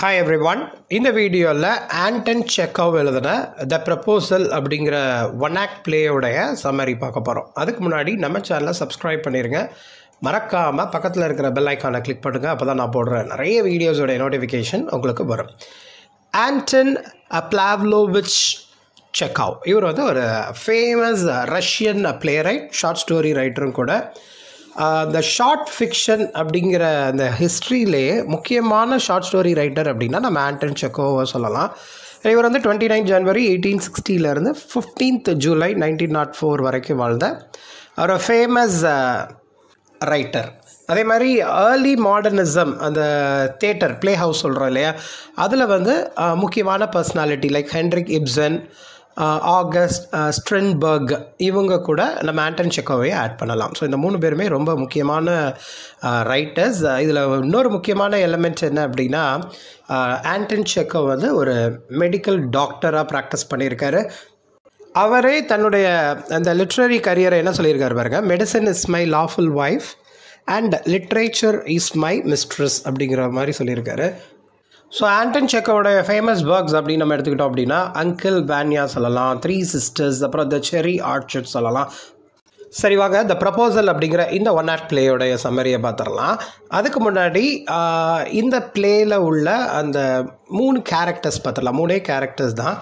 hi every one இந்த வீடியோவில் Anton Chekhov எழுதின த ப்ரப்போசல் அப்படிங்கிற ஒன் ஆக்ட் பிளேயோடைய சம்மரி பார்க்க போகிறோம் அதுக்கு முன்னாடி நம்ம சேனலை சப்ஸ்கிரைப் பண்ணிடுங்க மறக்காமல் பக்கத்தில் இருக்கிற பெல் ஐக்கானை கிளிக் பண்ணுங்கள் அப்போ தான் நான் போடுற நிறைய வீடியோஸோடைய நோட்டிஃபிகேஷன் உங்களுக்கு வரும் ஆண்டன் பிளாவ்லோவிச் செக்காவ் இவர் வந்து ஒரு famous Russian playwright short story ரைட்டரும் கூட இந்த ஷார்ட் ஃபிக்ஷன் அப்படிங்கிற அந்த ஹிஸ்ட்ரியிலேயே முக்கியமான ஷார்ட் ஸ்டோரி ரைட்டர் அப்படின்னா நம்ம ஆண்டன் செக்கோவை சொல்லலாம் இவர் வந்து டுவெண்ட்டி நைன் ஜனவரி எயிட்டீன் சிக்ஸ்டியிலேருந்து fifteenth July nineteen nought four வரைக்கும் வாழ்ந்த ஒரு ஃபேமஸ் ரைட்டர் அதே மாதிரி ஏர்லி மாடர்னிசம் அந்த தேட்டர் ப்ளே ஹவுஸ் சொல்கிறோம் இல்லையா அதில் வந்து அஹ், முக்கியமான personality like Henrik Ibsen August Strindberg இவங்க கூட நம்ம ஆண்டன் செக்கோவை ஆட் பண்ணலாம் ஸோ இந்த மூணு பேருமே ரொம்ப முக்கியமான ரைட்டர்ஸ் இதில் இன்னொரு முக்கியமான எலமெண்ட் என்ன அப்படின்னா அஹ், ஆண்டன் செக்கோ வந்து ஒரு மெடிக்கல் டாக்டராக ப்ராக்டிஸ் பண்ணியிருக்காரு அவரே தன்னுடைய அந்த லிட்ரரி கரியரை என்ன சொல்லியிருக்காரு பாருங்க medicine is my lawful wife and literature is my mistress அப்படிங்கிற மாதிரி சொல்லியிருக்காரு ஸோ ஆண்டன் செக்கோடைய ஃபேமஸ் ஒர்க்ஸ் அப்படின்னு நம்ம எடுத்துக்கிட்டோம் அப்படின்னா அங்கிள் பேன்யா சொல்லலாம் த்ரீ சிஸ்டர்ஸ் அப்புறம் த செரி ஆர்ச்சர்ட் சொல்லலாம் சரி வாங்க த ப்ரப்போசல் அப்படிங்கிற இந்த ஒன் ஆக்ட் பிளேயோடைய சம்மரியை பார்த்துடலாம் அதுக்கு முன்னாடி ஆஹ், இந்த பிளேயில் உள்ள அந்த மூணு கேரக்டர்ஸ் பார்த்துடலாம் மூணே கேரக்டர்ஸ் தான்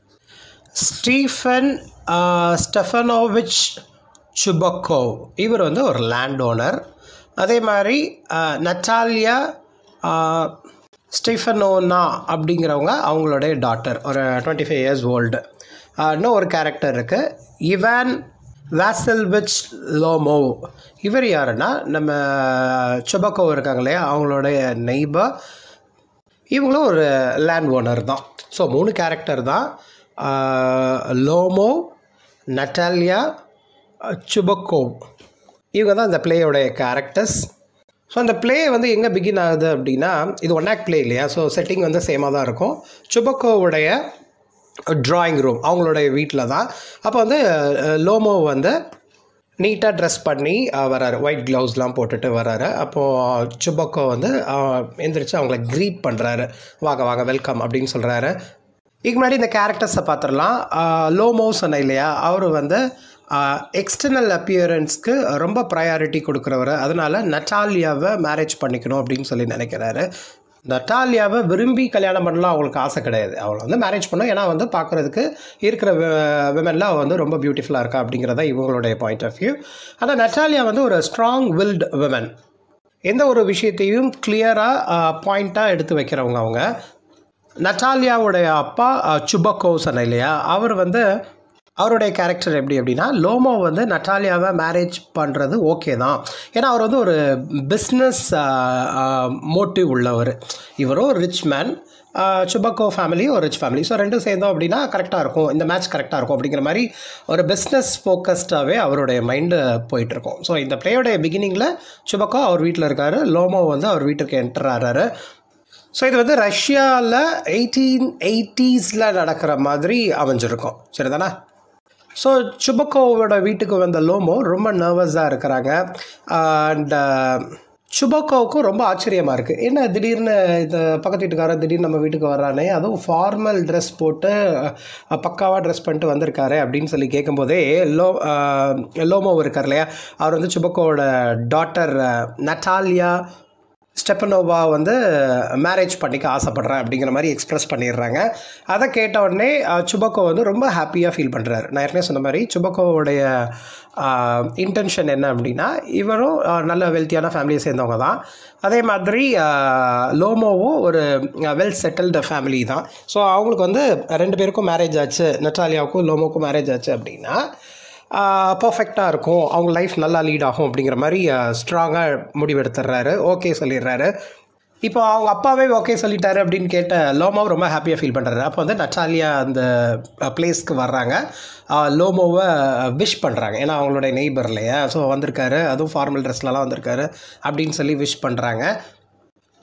ஸ்டீஃபன் ஸ்டெஃபனோவிச் சுபக்கோவ் இவர் வந்து ஒரு லேண்ட் ஓனர் அதே மாதிரி ஆஹ், நட்டாலியா ஆஹ், ஸ்டீஃபனோனா அப்படிங்கிறவங்க அவங்களுடைய டாட்டர் ஒரு டுவெண்ட்டி ஃபைவ் இயர்ஸ் ஓல்டு இன்னும் ஒரு கேரக்டர் இருக்குது இவான் வாசல்விச் லோமோ இவர் யாருன்னா நம்ம சுபக்கோ இருக்காங்க இல்லையா அவங்களுடைய நெய்பர் இவங்களும் ஒரு லேண்ட் ஓனர் தான் ஸோ மூணு கேரக்டர் தான் ஆஹ், லோமோ நட்டாலியா சுபக்கோவ் இவங்க தான் இந்த பிளேயோடைய கேரக்டர்ஸ் ஸோ அந்த ப்ளே வந்து எங்கே பிகின் ஆகுது அப்படின்னா இது ஒன் ஆக்ட் ப்ளே இல்லையா ஸோ செட்டிங் வந்து சேமாக தான் இருக்கும் சுபக்கோவுடைய ட்ராயிங் ரூம் அவங்களுடைய வீட்டில் தான் அப்போ வந்து அஹ், லோமோ வந்து நீட்டாக ட்ரெஸ் பண்ணி அஹ், வராரு ஒயிட் க்ளவுஸ்லாம் போட்டுட்டு வராரு அப்போது சுபக்கோ வந்து அஹ், எந்திரிச்சு அவங்கள க்ரீட் பண்ணுறாரு வாங்க வாங்க வெல்கம் அப்படின்னு சொல்கிறாரு இதுக்கு முன்னாடி இந்த கேரக்டர்ஸை பார்த்துடலாம் லோமோ சொன்ன இல்லையா அவர் வந்து எக்ஸ்டர்னல் அப்பியரன்ஸ்க்கு ரொம்ப ப்ரையாரிட்டி கொடுக்குறவர் அதனால நட்டாலியாவை மேரேஜ் பண்ணிக்கணும் அப்படின்னு சொல்லி நினைக்கிறாரு நட்டாலியாவை விரும்பி கல்யாணம் பண்ணலாம் அவங்களுக்கு ஆசை கிடையாது அவளை வந்து மேரேஜ் பண்ணும் ஏன்னா வந்து பார்க்குறதுக்கு இருக்கிற விமென்லாம் அவள் வந்து ரொம்ப பியூட்டிஃபுல்லாக இருக்கா அப்படிங்கிறத இவங்களுடைய பாயிண்ட் ஆஃப் வியூ ஆனால் நட்டாலியா வந்து ஒரு ஸ்ட்ராங் வில்டு விமன் எந்த ஒரு விஷயத்தையும் கிளியராக பாயிண்ட்டாக எடுத்து வைக்கிறவங்க அவங்க நட்டாலியாவுடைய அப்பா அஹ், சுபக்கோ சொன்ன இல்லையா அவர் வந்து அவருடைய கேரக்டர் எப்படி அப்படின்னா லோமோ வந்து நட்டாலியாவை மேரேஜ் பண்ணுறது ஓகே தான் ஏன்னா அவர் வந்து ஒரு பிஸ்னஸ் மோட்டிவ் உள்ளவர் இவரும் ஒரு ரிச் மேன் சுபக்கோ ஃபேமிலி ஒரு ரிச் ஃபேமிலி ஸோ ரெண்டும் சேர்ந்தோம் அப்படின்னா கரெக்டாக இருக்கும் இந்த மேட்ச் கரெக்டாக இருக்கும் அப்படிங்கிற மாதிரி ஒரு பிஸ்னஸ் ஃபோக்கஸ்டாகவே அவருடைய மைண்டு போயிட்டுருக்கும் ஸோ இந்த பிளேயோடைய பிகினிங்கில் சுபக்கோ அவர் வீட்டில் இருக்கார் லோமோ வந்து அவர் வீட்டுக்கு என்டர் ஆகிறாரு ஸோ இது வந்து ரஷ்யாவில் எயிட்டீன் எயிட்டிஸில் நடக்கிற மாதிரி அமைஞ்சிருக்கும் சரிதானே ஸோ சுபக்கோவோட வீட்டுக்கு வந்த லோமோ ரொம்ப நர்வஸாக இருக்கிறாங்க அண்ட் சுபக்கோவுக்கும் ரொம்ப ஆச்சரியமாக இருக்குது என்ன திடீர்னு இந்த பக்கத்து வீட்டுக்காரன் திடீர்னு நம்ம வீட்டுக்கு வர்றானே அதுவும் ஃபார்மல் ட்ரெஸ் போட்டு பக்காவாக ட்ரெஸ் பண்ணிட்டு வந்திருக்காரு அப்படின்னு சொல்லி கேட்கும்போதே லோ அஹ், லோமோ இருக்கார் இல்லையா அவர் வந்து சுபக்கோவோட டாட்டர் நட்டாலியா ஸ்டெப்பனோவா வந்து மேரேஜ் பண்ணிக்க ஆசைப்படுறேன் அப்படிங்கிற மாதிரி எக்ஸ்பிரஸ் பண்ணிடுறாங்க அதை கேட்ட உடனே அஹ், சுபக்கோ வந்து ரொம்ப ஹாப்பியாக ஃபீல் பண்ணுறாரு நான் ஏற்கனவே சொன்ன மாதிரி சுபக்கோவுடைய இன்டென்ஷன் என்ன அப்படின்னா இவரும் அஹ், நல்ல வெல்த்தியான ஃபேமிலியை சேர்ந்தவங்க தான் அதே மாதிரி அஹ், லோமோவும் ஒரு வெல் செட்டில்டு ஃபேமிலி தான் ஸோ அவங்களுக்கு வந்து ரெண்டு பேருக்கும் மேரேஜ் ஆச்சு நெட்டாலியாவுக்கும் லோமோவுக்கும் மேரேஜ் ஆச்சு அப்படின்னா பர்ஃபெக்டாக இருக்கும் அவங்க லைஃப் நல்லா லீட் ஆகும் அப்படிங்கிற மாதிரி ஸ்ட்ராங்காக முடிவெடுத்துடுறாரு ஓகே சொல்லிடுறாரு இப்போ அவங்க அப்பாவே ஓகே சொல்லிட்டாரு அப்படின்னு கேட்ட லோமாவும் ரொம்ப ஹாப்பியாக ஃபீல் பண்ணுறாரு அப்போ வந்து நட்டாலியா அந்த பிளேஸ்க்கு வர்றாங்க அஹ், லோமோவை விஷ் பண்ணுறாங்க ஏன்னா அவங்களுடைய நெய்பர் இல்லையா ஸோ வந்திருக்காரு அதுவும் ஃபார்மல் ட்ரெஸ்லலாம் வந்திருக்காரு அப்படின்னு சொல்லி விஷ் பண்ணுறாங்க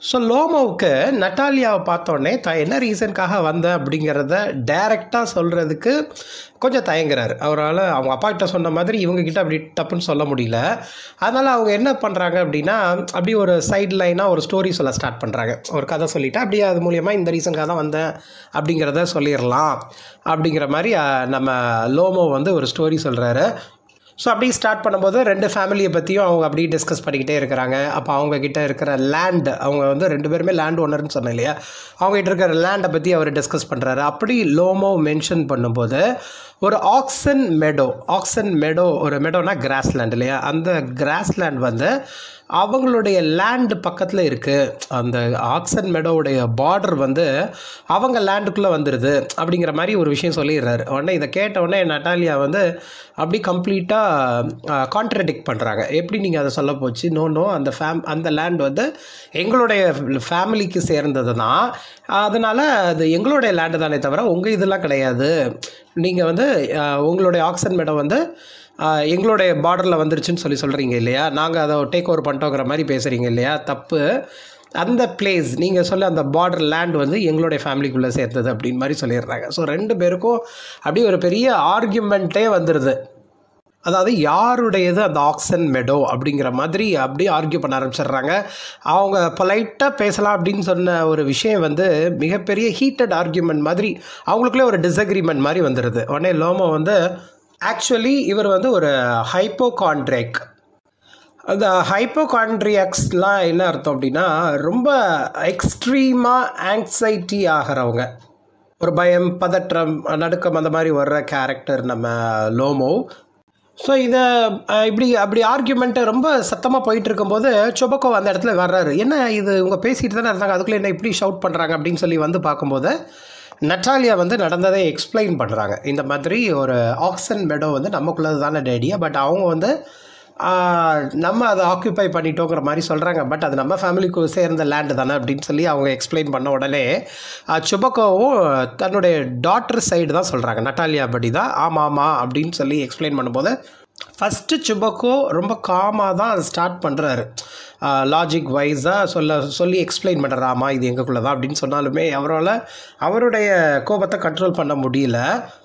ஸோ லோமோவுக்கு நட்டாலியாவை பார்த்தோன்னே த என்ன ரீசனுக்காக வந்தேன் அப்படிங்கிறத டைரெக்டாக சொல்கிறதுக்கு கொஞ்சம் தயங்குறாரு அவரால் அவங்க அப்பா கிட்ட சொன்ன மாதிரி இவங்க கிட்ட அப்படி டப்புன்னு சொல்ல முடியல அதனால் அவங்க என்ன பண்ணுறாங்க அப்படின்னா அப்படி ஒரு சைட் லைனாக ஒரு ஸ்டோரி சொல்ல ஸ்டார்ட் பண்ணுறாங்க ஒரு கதை சொல்லிவிட்டு அப்படியே அது மூலியமாக இந்த ரீசனுக்காக தான் வந்தேன் அப்படிங்கிறத சொல்லிடலாம் அப்படிங்கிற மாதிரி அஹ், நம்ம லோமோ வந்து ஒரு ஸ்டோரி சொல்கிறாரு ஸோ அப்படியே ஸ்டார்ட் பண்ணும்போது ரெண்டு ஃபேமிலியை பற்றியும் அவங்க அப்படியே டிஸ்கஸ் பண்ணிக்கிட்டே இருக்கிறாங்க அப்போ அவங்க கிட்ட இருக்கிற லேண்ட் அவங்க வந்து ரெண்டு பேருமே லேண்ட் ஓனர்னு சொன்னேன் இல்லையா அவங்க கிட்ட இருக்கிற லேண்டை பற்றி அவர் டிஸ்கஸ் பண்ணுறாரு அப்படி லோமோ மென்ஷன் பண்ணும்போது ஒரு ஆக்சன் மெடோ ஆக்சன் மெடோ ஒரு மெடோனா கிராஸ் லேண்ட் இல்லையா அந்த கிராஸ் லேண்ட் வந்து அவங்களுடைய லேண்டு பக்கத்தில் இருக்குது அந்த ஆக்சன் மெடோவுடைய பார்டர் வந்து அவங்க லேண்டுக்குள்ளே வந்துடுது அப்படிங்கிற மாதிரி ஒரு விஷயம் சொல்லிடுறாரு உடனே இதை கேட்ட உடனே நட்டாலியா வந்து அப்படி கம்ப்ளீட்டாக கான்ட்ரடிக்ட் பண்ணுறாங்க எப்படி நீங்கள் அதை சொல்ல போச்சு நோ நோ அந்த ஃபேம் அந்த லேண்ட் வந்து எங்களுடைய ஃபேமிலிக்கு சேர்ந்தது தான் அதனால் அது எங்களுடைய லேண்டு தானே தவிர உங்கள் இதெல்லாம் கிடையாது நீங்கள் வந்து அஹ், உங்களுடைய ஆக்சன் மேடம் வந்து அஹ், எங்களுடைய பார்டரில் வந்துருச்சுன்னு சொல்லி சொல்கிறீங்க இல்லையா நாங்கள் அதை டேக் ஓவர் பண்ணிட்டோங்கிற மாதிரி பேசுகிறீங்க இல்லையா தப்பு அந்த பிளேஸ் நீங்கள் சொல்ல அந்த பார்டர் லேண்ட் வந்து எங்களுடைய ஃபேமிலிக்குள்ளே சேர்த்தது அப்படின்னு மாதிரி சொல்லிடுறாங்க ஸோ ரெண்டு பேருக்கும் அப்படியே ஒரு பெரிய ஆர்கியூமெண்ட்டே வந்துடுது அதாவது யாருடையது அந்த ஆக்சன் மெடோ அப்படிங்கிற மாதிரி அப்படியே ஆர்கியூ பண்ண ஆரம்பிச்சிடுறாங்க அவங்க பொலைட்டாக பேசலாம் அப்படின்னு சொன்ன ஒரு விஷயம் வந்து மிகப்பெரிய ஹீட்டட் ஆர்கியூமெண்ட் மாதிரி அவங்களுக்குள்ளே ஒரு டிஸ்அக்ரிமெண்ட் மாதிரி வந்துடுது உடனே லோமோ வந்து ஆக்சுவலி இவர் வந்து ஒரு ஹைப்போகான்ட்ரேக் அந்த ஹைப்போகான்ட்ரியாக்ஸ்லாம் என்ன அர்த்தம் அப்படின்னா ரொம்ப எக்ஸ்ட்ரீமாக ஆங்ஸைட்டி ஆகிறவங்க ஒரு பயம் பதற்றம் நடுக்கம் அந்த மாதிரி வர்ற கேரக்டர் நம்ம லோமோ ஸோ இதை அஹ், இப்படி அப்படி ஆர்கியூமெண்ட்டு ரொம்ப சத்தமாக போயிட்டு இருக்கும்போது சொபக்கோ அந்த இடத்துல வர்றாரு என்ன இது இவங்க பேசிட்டு தானே இருந்தாங்க அதுக்குள்ளே என்ன இப்படி ஷவுட் பண்ணுறாங்க அப்படின்னு சொல்லி வந்து பார்க்கும்போது நட்டாலியா வந்து நடந்ததை எக்ஸ்பிளைன் பண்ணுறாங்க இந்த மாதிரி ஒரு ஆக்சன் மெடோ வந்து நமக்குள்ளது தானே டேடியா பட் அவங்க வந்து ஆஹ், நம்ம அதை ஆக்குப்பை பண்ணிட்டோங்கிற மாதிரி சொல்கிறாங்க பட் அது நம்ம ஃபேமிலிக்கு சேர்ந்த லேண்டு தானே அப்படின்னு சொல்லி அவங்க எக்ஸ்பிளைன் பண்ண உடனே ஆஹ், சுபக்கோவும் தன்னுடைய டாட்டர் சைடு தான் சொல்கிறாங்க நட்டாலியா படி தான் ஆமாம் ஆமாம் அப்படின்னு சொல்லி எக்ஸ்பிளைன் பண்ணும்போது ஃபஸ்ட்டு சுபக்கோ ரொம்ப காமாக தான் அதை ஸ்டார்ட் பண்ணுறாரு லாஜிக் வைஸாக சொல்ல சொல்லி எக்ஸ்பிளைன் பண்ணுறாரு ஆமாம் இது எங்களுக்குள்ள தான் அப்படின்னு சொன்னாலுமே அவரால் அவருடைய கோபத்தை கண்ட்ரோல் பண்ண முடியல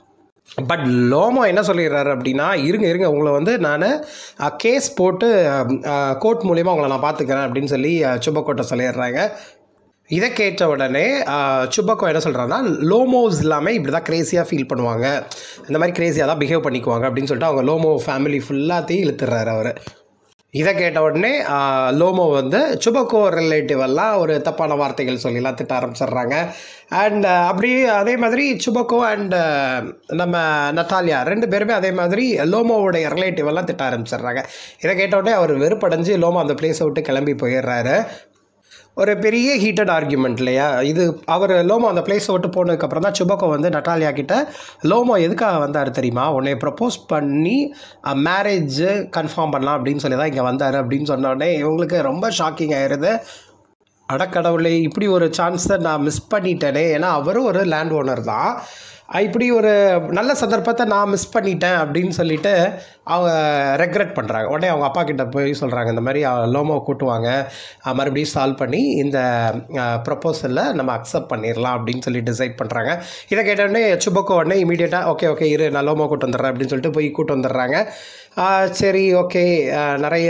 பட் லோமோ என்ன சொல்லிடுறாரு அப்படின்னா இருங்க இருங்க உங்களை வந்து நான் கேஸ் போட்டு கோர்ட் மூலியமாக உங்களை நான் பார்த்துக்கிறேன் அப்படின்னு சொல்லி சுபக்கோட்டை சொல்லிடுறாங்க இதை கேட்ட உடனே சுபக்கோ என்ன சொல்கிறாருன்னா லோமோஸ் எல்லாமே இப்படி தான் க்ரேஸியாக ஃபீல் பண்ணுவாங்க இந்த மாதிரி க்ரேஸியாக தான் பிஹேவ் பண்ணிக்குவாங்க அப்படின்னு சொல்லிட்டு அவங்க லோமோ ஃபேமிலி ஃபுல்லாத்தையும் இழுத்துறாரு அவர் இதை கேட்ட உடனே ஆஹ், லோமோ வந்து சுபக்கோ ரிலேட்டிவ் எல்லாம் ஒரு தப்பான வார்த்தைகள் சொல்லிலாம் திட்ட ஆரம்பிச்சிடுறாங்க அண்ட் அப்படியே அதே மாதிரி சுபக்கோ அண்ட் நம்ம நட்டாலியா ரெண்டு பேருமே அதே மாதிரி லோமோவுடைய ரிலேட்டிவ் எல்லாம் திட்ட ஆரம்பிச்சிடுறாங்க இதை கேட்ட உடனே அவர் வெறுப்படைஞ்சு லோமோ அந்த பிளேஸை விட்டு கிளம்பி போயிடுறாரு ஒரு பெரிய ஹீட்டட் ஆர்கியூமெண்ட் இல்லையா இது அவர் லோமோ அந்த பிளேஸை விட்டு போனதுக்கப்புறம் தான் சுபக்கோ வந்து நட்டாலியா கிட்ட லோமோ எதுக்காக வந்தார் தெரியுமா உன்னை ப்ரப்போஸ் பண்ணி மேரேஜ் கன்ஃபார்ம் பண்ணலாம் அப்படின்னு சொல்லி தான் இங்கே வந்தார் அப்படின்னு சொன்ன உடனே இவங்களுக்கு ரொம்ப ஷாக்கிங் ஆயிடுது அடக்கடவுளே இப்படி ஒரு சான்ஸை நான் மிஸ் பண்ணிட்டேனே ஏன்னா அவரும் ஒரு லேண்ட் ஓனர் தான் அஹ் இப்படி ஒரு நல்ல சந்தர்ப்பத்தை நான் மிஸ் பண்ணிட்டேன் அப்படின்னு சொல்லிட்டு அவங்க ரெக்ரெட் பண்ணுறாங்க உடனே அவங்க அப்பா கிட்ட போய் சொல்கிறாங்க இந்த மாதிரி அஹ், லோமோ கூட்டுவாங்க அஹ், மறுபடியும் சால்வ் பண்ணி இந்த ப்ரப்போசலில் நம்ம அக்செப்ட் பண்ணிடலாம் அப்படின்னு சொல்லி டிசைட் பண்ணுறாங்க இதை கேட்ட உடனே சுபக்கோ உடனே இமீடியட்டாக ஓகே ஓகே இரு நான் லோமோ கூட்டு வந்துடுறேன் அப்படின்னு சொல்லிட்டு போய் கூட்டு வந்துடுறாங்க அஹ், சரி ஓகே நிறைய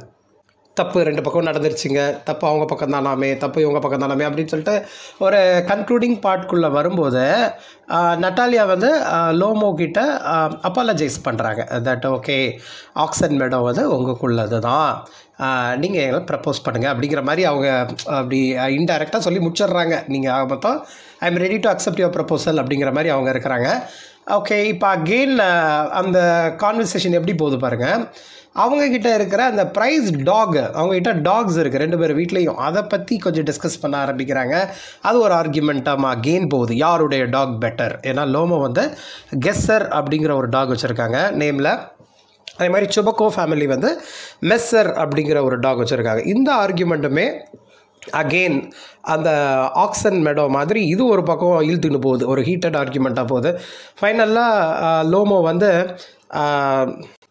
தப்பு ரெண்டு பக்கம் நடந்துருச்சுங்க தப்பு அவங்க பக்கம் தானாமே தப்பு இவங்க பக்கம் தானாமே அப்படின்னு சொல்லிட்டு ஒரு கன்க்ளூடிங் பார்ட்குள்ளே வரும்போது ஆஹ், நட்டாலியா வந்து ஆஹ், லோமோ கிட்ட அப்பாலஜைஸ் பண்ணுறாங்க தட் ஓகே ஆக்சன் மேடம் வந்து உங்களுக்குள்ளது தான் நீங்கள் எங்களை ப்ரப்போஸ் பண்ணுங்கள் அப்படிங்கிற மாதிரி அவங்க அப்படி இன்டைரக்டாக சொல்லி முடிச்சிடுறாங்க நீங்கள் மொத்தம் I am ready to accept your proposal அப்படிங்கிற மாதிரி அவங்க இருக்கிறாங்க ஓகே இப்போ அகெயின் அந்த கான்வர்சேஷன் எப்படி போகுது பாருங்கள் அவங்க கிட்ட இருக்கிற அந்த ப்ரைஸ் டாக் அவங்க கிட்ட டாக்ஸ் இருக்குது ரெண்டு பேர் வீட்லேயும் அதை பற்றி கொஞ்சம் டிஸ்கஸ் பண்ண ஆரம்பிக்கிறாங்க அது ஒரு ஆர்குமெண்ட்டாக கெயின் போகுது யாருடைய டாக் பெட்டர் ஏன்னா லோமோ வந்து கெஸ்ஸர் அப்படிங்கிற ஒரு டாக் வச்சுருக்காங்க நேமில் அதே மாதிரி சுபக்கோ ஃபேமிலி வந்து மெஸ்ஸர் அப்படிங்கிற ஒரு டாக் வச்சுருக்காங்க இந்த ஆர்குமெண்ட்டுமே அகெயின் அந்த ஆக்சன் மெடோ மாதிரி இது ஒரு பக்கம் இழுத்துன்னு போகுது ஒரு ஹீட்டட் ஆர்குமெண்ட்டாக போகுது ஃபைனலாக லோமோ வந்து ஆஹ்,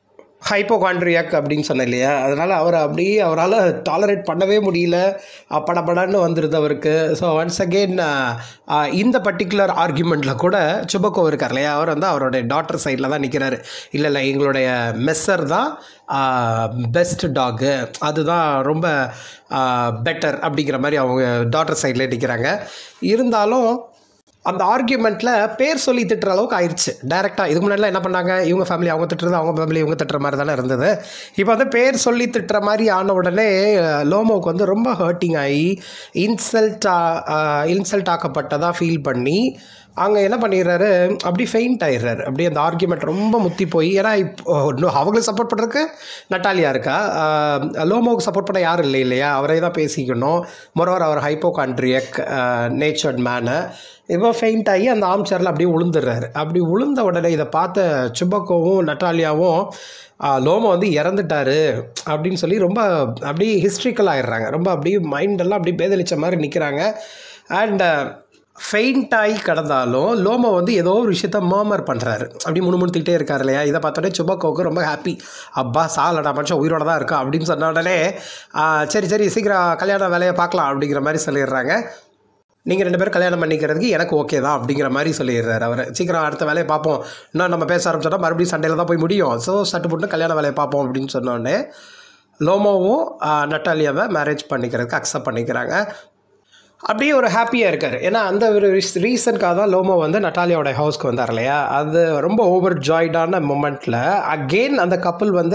ஹைப்போகாண்ட்ரியாக் அப்படின்னு சொன்னேன் இல்லையா அதனால் அவர் அப்படியே அவரால் டாலரேட் பண்ணவே முடியல அஹ் படபடன்னு வந்துடுது அவருக்கு ஸோ ஒன்ஸ் அகெயின் இந்த பர்டிகுலர் ஆர்குமெண்ட்டில் கூட சுபக்கோ இருக்கார் இல்லையா அவர் வந்து அவருடைய டாட்டர் சைடில் தான் நிற்கிறாரு இல்லை இல்லை எங்களுடைய மெஸ்ஸர் தான் பெஸ்ட் டாகு அதுதான் ரொம்ப பெட்டர் அப்படிங்கிற மாதிரி அவங்க டாட்டர் சைடில் நிற்கிறாங்க இருந்தாலும் அந்த ஆர்கியூமெண்ட்டில் பேர் சொல்லி திட்டுற அளவுக்கு ஆயிடுச்சு டேரெக்டாக இதுக்கு முன்னாடிலாம் என்ன பண்ணாங்க இவங்க ஃபேமிலி அவங்க திட்டுறது அவங்க ஃபேமிலி இவங்க திட்டுற மாதிரி தானே இருந்தது இப்போ வந்து பேர் சொல்லி திட்டுற மாதிரி ஆன உடனே அஹ், லோமோவுக்கு வந்து ரொம்ப ஹர்ட்டிங் ஆகி இன்சல்ட் இன்சல்ட் ஆக்கப்பட்டதாக ஃபீல் பண்ணி அங்கே என்ன பண்ணிடுறாரு அப்படி ஃபெயிண்ட் ஆயிடுறாரு அப்படியே அந்த ஆர்கியூமெண்ட் ரொம்ப முத்தி போய் ஏன்னா இப்போ இன்னும் அவங்களுக்கு சப்போர்ட் பண்ணுறதுக்கு நட்டாலியா இருக்கா ஆஹ் லோமோவுக்கு சப்போர்ட் பண்ண யாரும் இல்லை இல்லையா அவரே தான் பேசிக்கணும் மொரோவர் அவர் ஹைப்போகாண்ட்ரியக் நேச்சர்ட் மேனு இவன் ஃபெயிண்ட் ஆகி அந்த ஆம் சேரில் அப்படியே உளுந்துடுறாரு அப்படி உளுந்த உடனே இதை பார்த்த சுபக்கோவும் நட்டாலியாவும் ஆஹ் லோமோ வந்து இறந்துட்டாரு அப்படின்னு சொல்லி ரொம்ப அப்படியே ஹிஸ்ட்ரிக்கல் ஆயிடுறாங்க ரொம்ப அப்படியே மைண்டெல்லாம் அப்படியே பேதலிச்ச மாதிரி நிற்கிறாங்க அண்ட் ஃபெயிண்ட் ஆகி கிடந்தாலும் லோமோ வந்து ஏதோ ஒரு விஷயத்த மர்மர் பண்ணுறாரு அப்படி முணுமுணுத்திக்கிட்டே இருக்காரு இல்லையா இதை பார்த்தோன்னே சுபக்கோவுக்கு ரொம்ப ஹாப்பி அப்பா சாலடா மனுஷன் உயிரோட தான் இருக்கா அப்படின்னு சொன்ன உடனே ஆ, சரி சரி சீக்கிரம் கல்யாண வேலையை பார்க்கலாம் அப்படிங்கிற மாதிரி சொல்லிடுறாங்க நீங்கள் ரெண்டு பேரும் கல்யாணம் பண்ணிக்கிறதுக்கு எனக்கு ஓகே தான் அப்படிங்கிற மாதிரி சொல்லிடுறாரு அவர் சீக்கிரம் அடுத்த வேலையை பார்ப்போம் இன்னும் நம்ம பேச ஆரம்பிச்சோன்னா மறுபடியும் சண்டையில் தான் போய் முடியும் ஸோ சட்டு போட்டு கல்யாண வேலையை பார்ப்போம் அப்படின்னு சொன்னோடனே லோமோவும் ஆ, நட்டாலியாவை மேரேஜ் பண்ணிக்கிறதுக்கு அக்செப்ட் பண்ணிக்கிறாங்க அப்படியே ஒரு ஹாப்பியாக இருக்கார் ஏன்னா அந்த ஒரு ரீசனுக்காக தான் லோமோ வந்து நட்டாலியாவோட ஹவுஸ்க்கு வந்தார் இல்லையா அது ரொம்ப ஓவர் ஜாய்டான மூமெண்ட்டில் அகெயின் அந்த கப்பல் வந்து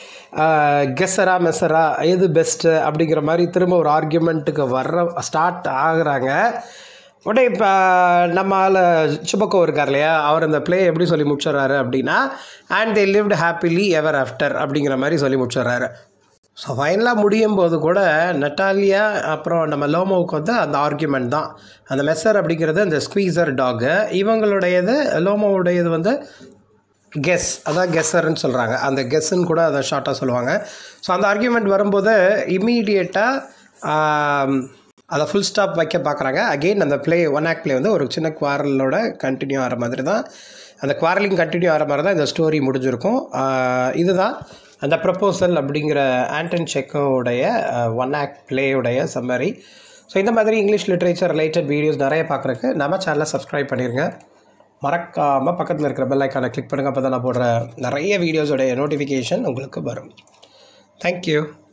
கெஸரா மெஸரா எது பெஸ்ட்டு அப்படிங்கிற மாதிரி திரும்ப ஒரு ஆர்கியூமெண்ட்டுக்கு வர்ற ஸ்டார்ட் ஆகுறாங்க உடனே இப்போ நம்ம ஆள் சுபக்கோ இருக்கார் இல்லையா அவர் அந்த ப்ளே எப்படி சொல்லி முடிச்சிடுறாரு அப்படின்னா and they lived happily ever after அப்படிங்கிற மாதிரி சொல்லி முடிச்சிடுறாரு ஸோ ஃபைனலாக முடியும் போது கூட நட்டாலியா அப்புறம் நம்ம லோமோவுக்கு வந்து அந்த ஆர்கியூமெண்ட் தான் அந்த மெஸ்ஸர் அப்படிங்கிறது அந்த ஸ்குவீசர் டாகு இவங்களுடையது லோமோவுடையது வந்து கெஸ் அதான் கெஸ்ஸர்னு சொல்கிறாங்க அந்த கெஸ்ஸுன்னு கூட அதை ஷார்ட்டாக சொல்லுவாங்க ஸோ அந்த ஆர்கியூமெண்ட் வரும்போது இம்மீடியட்டாக அதை ஃபுல் ஸ்டாப் வைக்க பார்க்குறாங்க அகெயின் அந்த ப்ளே ஒன் ஆக்ட் ப்ளே வந்து ஒரு சின்ன குவாரலோட கண்டினியூ ஆகிற மாதிரி தான் அந்த குவாரலிங் கண்டினியூ ஆகிற மாதிரி தான் இந்த ஸ்டோரி முடிஞ்சிருக்கும் ஆஹ் இதுதான் அந்த ப்ரப்போசல் அப்படிங்கிற ஆண்டன் செக்கோடைய ஒன் ஆக்ட் ப்ளேயுடைய சம்மரி ஸோ இந்த மாதிரி இங்கிலீஷ் லிட்ரேச்சர் ரிலேட்டட் வீடியோஸ் நிறைய பார்க்குறக்கு நம்ம சேனலை சப்ஸ்கிரைப் பண்ணிடுங்க மறக்காமல் பக்கத்தில் இருக்கிற பெல் ஐக்கானை கிளிக் பண்ணுங்கள் அப்போ தான் நான் போடுற நிறைய வீடியோஸோடைய நோட்டிஃபிகேஷன் உங்களுக்கு வரும் தேங்க்யூ